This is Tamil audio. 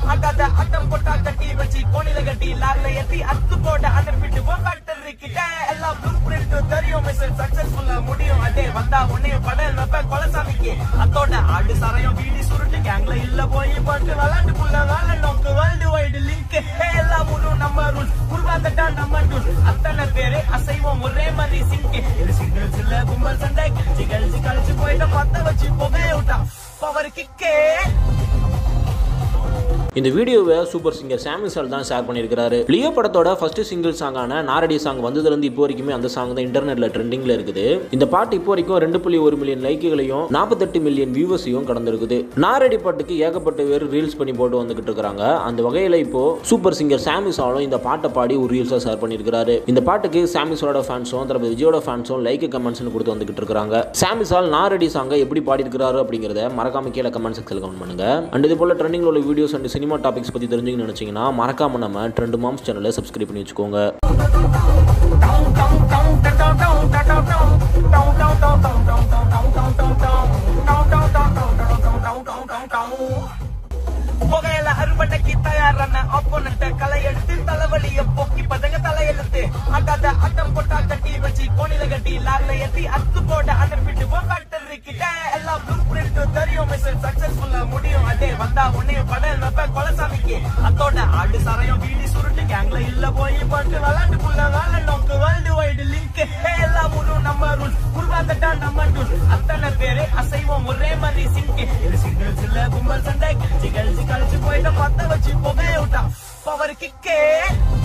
ஆட்டாத அட்டம் போட்டா கட்டி வச்சு கோணில கட்டி லாரில ஏத்தி அத்து போட அனுப்பிட்டு ஃபேக்டரி கிட்ட எல்லாம் ப்ளூ பிரிண்ட் தெரியும் மிஷன் சக்சஸ்ஃபுல்லா முடியும் அதே வந்தா உன்னையும் படம் வைப்ப கொலசாமிக்கு அத்தோட ஆடு சரையும் வீடி சுருட்டு கேங்ல இல்ல போய் பட்டு விளாண்டு புள்ள வேலை நோக்கு வேர்ல்டு வைடு லிங்க் எல்லாம் ஊரும் நம்ம ரூல் உருவாக்கட்டா நம்ம டூல் அத்தனை பேரு அசைவோம் ஒரே மாதிரி சிங்க் இது சிங்கிள்ஸ் இல்ல கும்பல் சண்டை கழிச்சு கழிச்சு கழிச்சு போயிட்டு பத்த வச்சு புகைய விட்டா பவர் கிக்கே இந்த வீடியோவை சூப்பர் சிங்கர் சாமிசால் தான் ஷேர் பண்ணியிருக்காரு லியோ படத்தோட ஃபர்ஸ்ட் சிங்கிள் சாங்கான நாரடி சாங் வந்ததுலேருந்து இப்போ வரைக்குமே அந்த சாங் தான் இன்டர்நெட்ல ட்ரெண்டிங்ல இருக்குது இந்த பாட்டு இப்போ வரைக்கும் ரெண்டு புள்ளி ஒரு மில்லியன் லைக்குகளையும் நாற்பத்தெட்டு மில்லியன் வியூவர்ஸையும் கடந்திருக்குது நாரடி பாட்டுக்கு ஏகப்பட்ட பேர் ரீல்ஸ் பண்ணி போட்டு வந்துகிட்டு இருக்காங்க அந்த வகையில் இப்போ சூப்பர் சிங்கர் சாமிசாலும் இந்த பாட்டை பாடி ஒரு ரீல்ஸாக ஷேர் பண்ணியிருக்காரு இந்த பாட்டுக்கு சாமிசாலோட ஃபேன்ஸும் தளபதி விஜயோட ஃபேன்ஸும் லைக் கமெண்ட்ஸ்னு கொடுத்து வந்துகிட்டு இருக்காங்க சாமிசால் நாரடி சாங்கை எப்படி பாடியிருக்கிறாரு அப்படிங்கிறத மறக்காம கீழே கமெண்ட் செக்ஷனில் கமெண்ட் பண்ணுங்க அண்ட் இது போல ட்ரெண்டிங் உள்ள வீடியோஸ் அண்ட் சினிமா டாபிக்ஸ் பற்றி தெரிஞ்சுக்கணும்னு நினச்சிங்கன்னா மறக்காம நம்ம ட்ரெண்ட் மாம்ஸ் சேனலை சப்ஸ்கிரைப் பண்ணி வச்சுக்கோங்க புகையில அறுவடைக்கு தயாரான ஆப்போனண்ட களை எடுத்து தலைவலிய போக்கி பதங்க தலையெழுத்து ஆட்டாத அட்டம் போட்டா கட்டி வச்சு கோணில கட்டி லாரில ஏத்தி அத்து போட அனுப்பிட்டு ஃபேக்டரி கிட்ட எல்லாம் ப்ளூ பிரிண்ட் தெரியும் மிஷன் சக்சஸ்ஃபுல்லா முடியும் அதே வந்தா உன்னையும் படம் வைப்ப கொலசாமிக்கு அத்தோட ஆடு சரையும் வீடி சுருட்டு கேங்ல இல்ல போய் பட்டு விளாண்டு புள்ள வேலை நோக்கு வேர்ல்டு வைடு லிங்க் எல்லாம் ஊரும் நம்ம ரூல் உருவாக்கட்டா நம்ம டூல் அத்தனை பேரு அசைவோம் ஒரே மாதிரி சிங்க் இது சிங்கிள்ஸ் இல்ல கும்பல் சண்டை கழிச்சு கழிச்சு கழிச்சு போயிட்டு பத்த வச்சு புகைய விட்டா பவர் கிக்கே